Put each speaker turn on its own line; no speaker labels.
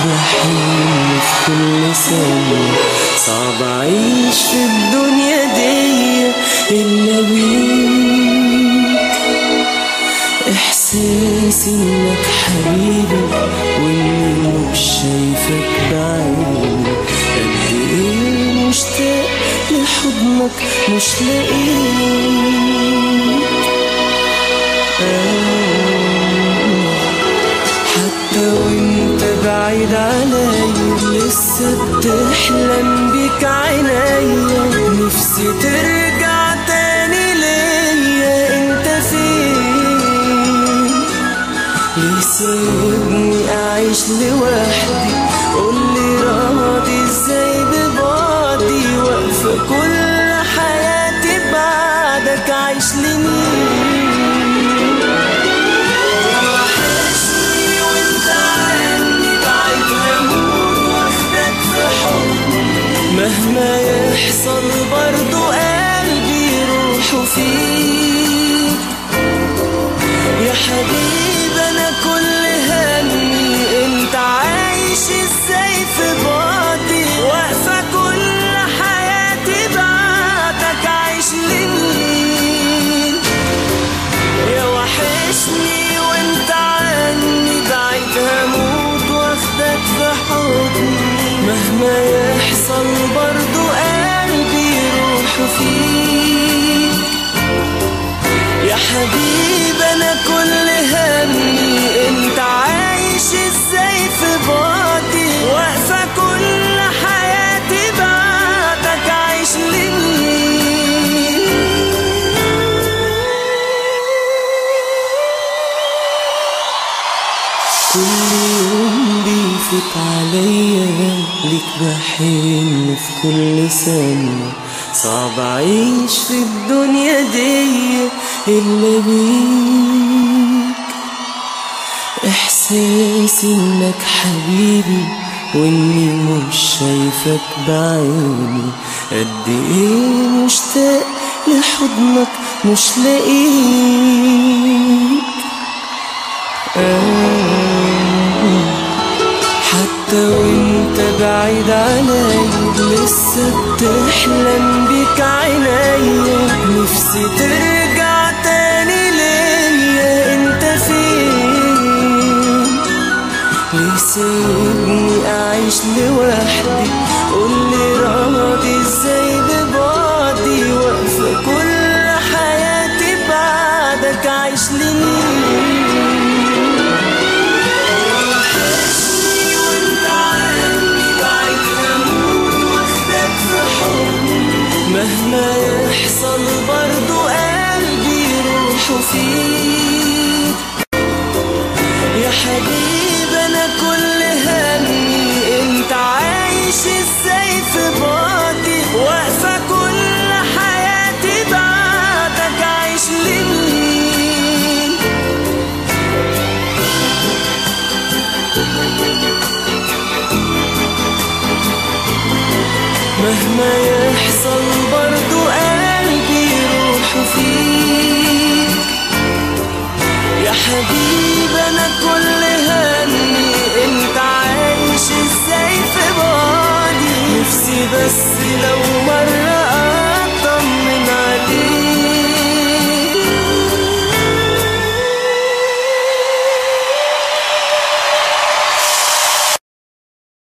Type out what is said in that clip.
بحن في كل ثانية صعب أعيش في الدنيا دي إلا بيك إحساس إنك حبيبي وإني مش شايفك بعيني قد إيه مشتاق لحضنك مش لاقيك حتى وانت بعيد عليا لسه بتحلم بيك عينيا نفسي ترجع تاني ليا انت فين ليه سايبني اعيش لوحدي قولي راضي ازاي ببعدي واقفة كل حياتي بعدك عايش لمين وحشني وانت عني بعيد هموت واخدك في حضني مهما يحصل برضو قلبي روحه فيك يا حبيبي انا كل همي انت عايش ازاي في بعدي واقفه كل حياتي بعدك عايش لمين يا وحشني وانت عني بعيد هموت واخدك في حضني مهما يحصل برضو قلبي روحه فيك يا حبيبي انا كل همي انت عايش ازاي في بعدي واقفه كل حياتي بعدك عايش لمين كل يوم بيفوت عليا ليك بحن في كل ثانية صعب أعيش في الدنيا دي إلا بيك إحساس إنك حبيبي وإني مش شايفك بعيني قد إيه مشتاق لحضنك مش لاقيك حتى وانت بعيد عليا لسه بتحلم بيك عينيا نفسي ترجع تاني ليا انت فين ليه سايبني اعيش لوحدي قولي راضي ازاي ببعدي واقفه كل حياتي بعدك عايش لمين وحشني وانت عني بعيد هموت واخدك في حضني مهما يحصل برضو قلبي روحه فيك يا حبيبي انا كل همي انت عايش ازاي في بعدي واقفه كل حياتي بعدك عايش لمين مهما يحصل برضو قلبي روحه فيك يا حبيبي انا كل